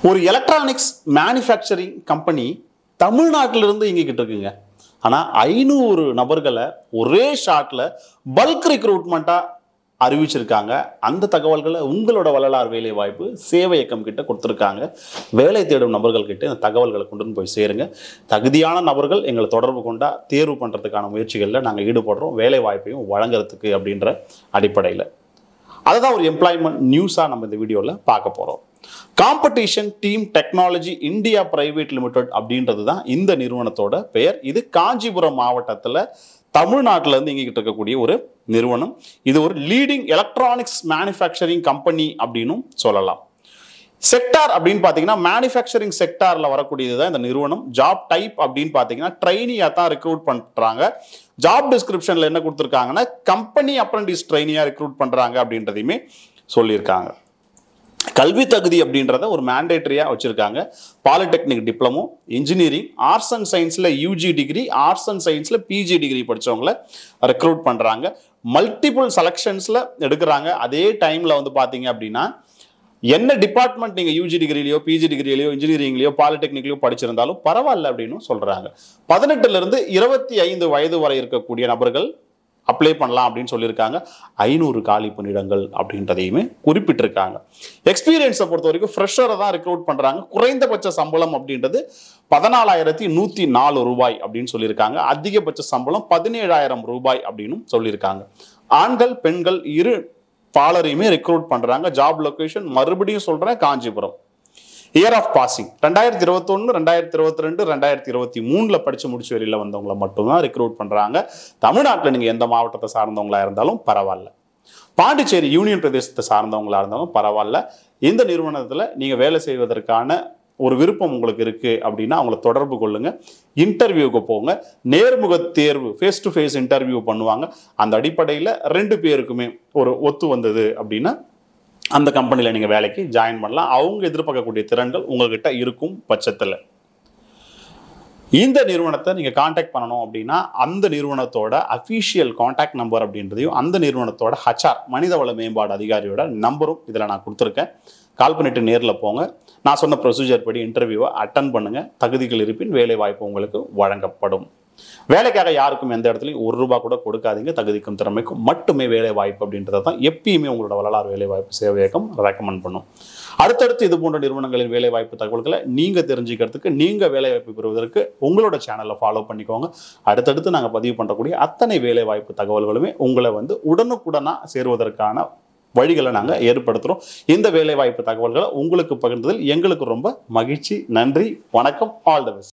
ஒரு electronics manufacturing company தமிழ்நாட்டிலிருந்து இயங்கிக்கிட்டு இருக்குங்க ஆனால் ஐநூறு நபர்களை ஒரே ஷாட்டில் பல்க் ரெக்ரூட்மெண்ட்டாக அறிவிச்சிருக்காங்க அந்த தகவல்களை உங்களோட வள்ளலார் வேலை வாய்ப்பு சேவை இயக்கம் கிட்ட கொடுத்துருக்காங்க வேலை தேடும் நபர்கள் கிட்ட இந்த தகவல்களை கொண்டு போய் சேருங்க தகுதியான நபர்கள் எங்களை தொடர்பு கொண்டா தேர்வு பண்ணுறதுக்கான முயற்சிகளில் நாங்கள் ஈடுபடுறோம் வேலை வாய்ப்பையும் வழங்குறதுக்கு அப்படின்ற அடிப்படையில் அதை தான் ஒரு எம்ப்ளாய்மெண்ட் நியூஸாக நம்ம இந்த வீடியோவில் பார்க்க போகிறோம் competition Team Technology India Private Limited அப்படின்றது தான் இந்த நிறுவனத்தோட பெயர் இது காஞ்சிபுரம் மாவட்டத்தில் தமிழ்நாட்டில் இருந்து இயங்கிட்டு இருக்கக்கூடிய ஒரு நிறுவனம் இது ஒரு லீடிங் எலக்ட்ரானிக்ஸ் மேனுஃபேக்சரிங் கம்பெனி அப்படின்னும் சொல்லலாம் செக்டார் அப்படின்னு பார்த்தீங்கன்னா மேனுஃபேக்சரிங் செக்டாரில் வரக்கூடியது தான் இந்த நிறுவனம் ஜாப் டைப் அப்படின்னு பார்த்தீங்கன்னா ட்ரைனியாக தான் ரெக்ரூட் பண்ணுறாங்க ஜாப் டிஸ்கிரிப்ஷனில் என்ன கொடுத்துருக்காங்கன்னா கம்பெனி அப்ரண்டிஸ் ட்ரைனியாக ரெக்ரூட் பண்ணுறாங்க அப்படின்றதையுமே சொல்லியிருக்காங்க கல்வி தகுதி அப்படின்றத ஒரு மேண்டேட்டரியாக வச்சுருக்காங்க polytechnic diploma engineering arts and சயின்ஸில் யூஜி டிகிரி ஆர்ட்ஸ் அண்ட் சயின்ஸில் பிஜி டிகிரி படித்தவங்கள ரெக்ரூட் பண்ணுறாங்க மல்டிபிள் செலெக்ஷன்ஸில் எடுக்கிறாங்க அதே டைமில் வந்து பார்த்தீங்க அப்படின்னா என்ன டிபார்ட்மெண்ட் நீங்கள் யூஜி டிகிரிலையோ பிஜி டிகிரிலையோ இன்ஜினியரிங்லையோ பாலிடெக்னிக்லையோ படிச்சிருந்தாலும் பரவாயில்ல அப்படின்னு சொல்கிறாங்க பதினெட்டுலேருந்து இருபத்தி ஐந்து வயது வரை இருக்கக்கூடிய நபர்கள் அப்ளை பண்ணலாம் அப்படின்னு சொல்லியிருக்காங்க ஐநூறு காலி பணியிடங்கள் அப்படின்றதையுமே குறிப்பிட்டிருக்காங்க எக்ஸ்பீரியன்ஸை பொறுத்த வரைக்கும் ஃப்ரெஷரை தான் ரெக்ரூட் பண்ணுறாங்க குறைந்தபட்ச சம்பளம் அப்படின்றது பதினாலாயிரத்தி நூற்றி நாலு ரூபாய் அப்படின்னு சொல்லியிருக்காங்க அதிகபட்ச சம்பளம் பதினேழாயிரம் ரூபாய் அப்படின்னு சொல்லியிருக்காங்க ஆண்கள் பெண்கள் இரு பாலரையுமே ரெக்ரூட் பண்ணுறாங்க ஜாப் லொகேஷன் மறுபடியும் சொல்கிறேன் காஞ்சிபுரம் இயர் ஆஃப் பாசிங் ரெண்டாயிரத்தி இருபத்தொன்று ரெண்டாயிரத்தி இருபத்தி ரெண்டு ரெண்டாயிரத்தி இருபத்தி மூணில் படித்து முடிச்சு வெளியில் வந்தவங்கள மட்டும்தான் ரெக்ரூட் பண்ணுறாங்க தமிழ்நாட்டில் நீங்கள் எந்த மாவட்டத்தை சார்ந்தவங்களா இருந்தாலும் பரவாயில்ல பாண்டிச்சேரி யூனியன் பிரதேசத்தை சார்ந்தவங்களா இருந்தாலும் பரவாயில்ல இந்த நிறுவனத்தில் நீங்கள் வேலை செய்வதற்கான ஒரு விருப்பம் உங்களுக்கு இருக்குது அப்படின்னா அவங்கள தொடர்பு கொள்ளுங்க இன்டர்வியூக்கு போங்க நேர்முக தேர்வு ஃபேஸ் டு ஃபேஸ் இன்டர்வியூ பண்ணுவாங்க அந்த அடிப்படையில் ரெண்டு பேருக்குமே ஒரு ஒத்து வந்தது அப்படின்னா அந்த கம்பெனியில் நீங்கள் வேலைக்கு ஜாயின் பண்ணலாம் அவங்க எதிர்பார்க்கக்கூடிய திறன்கள் உங்ககிட்ட இருக்கும் பட்சத்தில் இந்த நிறுவனத்தை நீங்கள் காண்டாக்ட் பண்ணணும் அப்படின்னா அந்த நிறுவனத்தோட அஃபீஷியல் காண்டாக்ட் நம்பர் அப்படின்றதையும் அந்த நிறுவனத்தோட ஹச்ஆர் மனிதவள மேம்பாடு அதிகாரியோட நம்பரும் இதில் நான் கொடுத்துருக்கேன் கால் பண்ணிட்டு நேரில் போங்க நான் சொன்ன ப்ரொசீஜர் படி இன்டர்வியூவை அட்டன் பண்ணுங்கள் தகுதிகள் இருப்பின் வேலை வாய்ப்பு உங்களுக்கு வழங்கப்படும் வேலைக்காக யாருக்கும் எந்த இடத்துலையும் ஒரு ரூபா கூட கொடுக்காதீங்க தகுதிக்கும் திறமைக்கும் மட்டுமே வேலை வாய்ப்பு அப்படின்றத தான் எப்பயுமே உங்களோட வரலாறு வேலை வாய்ப்பு சேவையகம் ரெக்கமெண்ட் பண்ணும் அடுத்தடுத்து இது போன்ற நிறுவனங்களின் வேலை வாய்ப்பு தகவல்களை நீங்கள் தெரிஞ்சுக்கிறதுக்கு நீங்கள் வேலை வாய்ப்பு பெறுவதற்கு உங்களோட சேனலை ஃபாலோ பண்ணிக்கோங்க அடுத்தடுத்து நாங்கள் பதிவு பண்ணக்கூடிய அத்தனை வேலை வாய்ப்பு தகவல்களுமே உங்களை வந்து உடனுக்குடனாக சேருவதற்கான வழிகளை நாங்கள் ஏற்படுத்துகிறோம் இந்த வேலை வாய்ப்பு தகவல்களை உங்களுக்கு பகிர்ந்ததில் எங்களுக்கு ரொம்ப மகிழ்ச்சி நன்றி வணக்கம் ஆல் த பெஸ்ட்